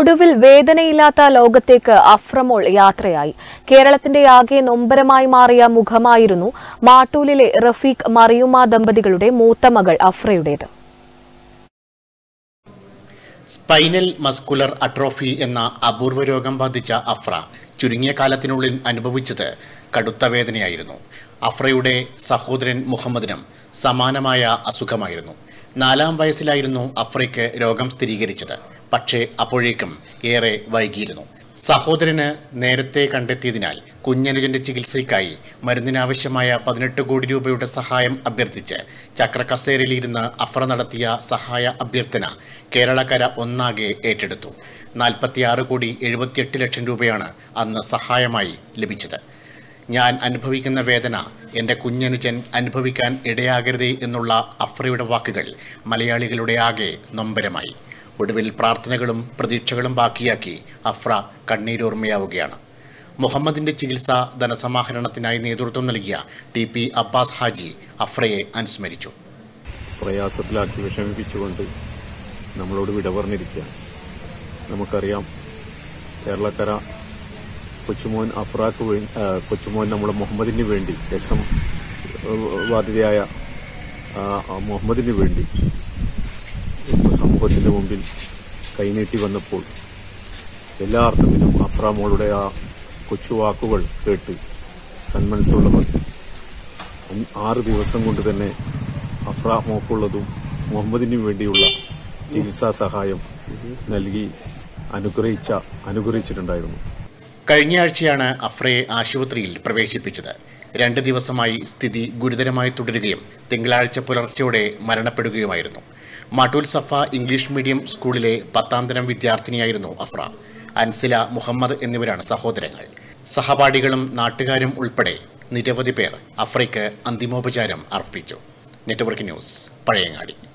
ഒടുവിൽ വേദനയില്ലാത്ത ലോകത്തേക്ക് അഫ്രമോൾ യാത്രയായി കേരളത്തിന്റെ ആകെ നൊമ്പരമായി മാറിയ മുഖമായിരുന്നു മാട്ടൂലിലെ റഫീഖ് മറിയുമ ദമ്പതികളുടെ മൂത്ത മകൾ അഫ്രയുടേത് സ്പൈനൽ മസ്കുലർ അട്രോഫി എന്ന അപൂർവ രോഗം ബാധിച്ച അഫ്ര ചുരുങ്ങിയ കാലത്തിനുള്ളിൽ അനുഭവിച്ചത് കടുത്ത വേദനയായിരുന്നു അഫ്രയുടെ സഹോദരൻ മുഹമ്മദിനും സമാനമായ അസുഖമായിരുന്നു നാലാം വയസ്സിലായിരുന്നു അഫ്രയ്ക്ക് രോഗം സ്ഥിരീകരിച്ചത് പക്ഷേ അപ്പോഴേക്കും ഏറെ വൈകിയിരുന്നു സഹോദരന് നേരത്തെ കണ്ടെത്തിയതിനാൽ കുഞ്ഞനുജന്റെ ചികിത്സയ്ക്കായി മരുന്നിനാവശ്യമായ പതിനെട്ട് കോടി രൂപയുടെ സഹായം അഭ്യർത്ഥിച്ച് ചക്രക്കസേരയിലിരുന്ന് അഫ്ര നടത്തിയ സഹായ അഭ്യർത്ഥന കേരളക്കര ഒന്നാകെ ഏറ്റെടുത്തു നാൽപ്പത്തിയാറ് കോടി എഴുപത്തിയെട്ട് ലക്ഷം രൂപയാണ് അന്ന് സഹായമായി ലഭിച്ചത് ഞാൻ അനുഭവിക്കുന്ന വേദന എൻ്റെ കുഞ്ഞനുജൻ അനുഭവിക്കാൻ ഇടയാകരുതേ എന്നുള്ള അഫ്രയുടെ വാക്കുകൾ മലയാളികളുടെ ആകെ നൊമ്പരമായി ഒടുവിൽ പ്രാർത്ഥനകളും പ്രതീക്ഷകളും ബാക്കിയാക്കി അഫ്ര കണ്ണീരോർമ്മയാവുകയാണ് മുഹമ്മദിന്റെ ചികിത്സ ധനസമാഹരണത്തിനായി നേതൃത്വം നൽകിയ ടി പി അബ്ബാസ് ഹാജി അഫ്രയെ അനുസ്മരിച്ചു പ്രയാസത്തിലാക്കി വിഷമിപ്പിച്ചുകൊണ്ട് നമ്മളോട് വിട പറഞ്ഞിരിക്കുക നമുക്കറിയാം കേരളക്കര കൊച്ചുമോൻ അഫ്രാക്ക് വേ ആ, കൊച്ചുമോൻ നമ്മുടെ മുഹമ്മദിന് വേണ്ടി എസ് എം ബാധിതയായ ആ, ആ മുഹമ്മദിന് വേണ്ടി ഇന്ന് സമൂഹത്തിന്റെ മുമ്പിൽ കൈനീട്ടി വന്നപ്പോൾ എല്ലാ അർത്ഥത്തിലും അഫ്ര മോളുടെ ആ കൊച്ചു വാക്കുകൾ കേട്ട് സന്മനസ്സുള്ളവർ അഞ്ച് ആറ് ദിവസം കൊണ്ട് തന്നെ അഫ്ര മോക്കുള്ളതും മുഹമ്മദിന് വേണ്ടിയുള്ള ചികിത്സാ സഹായം നൽകി അനുഗ്രഹിച്ച അനുഗ്രഹിച്ചിട്ടുണ്ടായിരുന്നു കഴിഞ്ഞ ആഴ്ചയാണ് അഫ്രയെ ആശുപത്രിയിൽ പ്രവേശിപ്പിച്ചത് രണ്ട് ദിവസമായി സ്ഥിതി ഗുരുതരമായി തുടരുകയും തിങ്കളാഴ്ച പുലർച്ചെയോടെ മരണപ്പെടുകയുമായിരുന്നു മാട്ടൂൽ സഫ ഇംഗ്ലീഷ് മീഡിയം സ്കൂളിലെ പത്താം തരം വിദ്യാർത്ഥിനിയായിരുന്നു അഫ്ര അൻസില മുഹമ്മദ് എന്നിവരാണ് സഹോദരങ്ങൾ സഹപാഠികളും നാട്ടുകാരും ഉൾപ്പെടെ നിരവധി പേർ അഫ്രയ്ക്ക് അന്തിമോപചാരം അർപ്പിച്ചു നെറ്റ്വർക്ക് ന്യൂസ് പഴയങ്ങാടി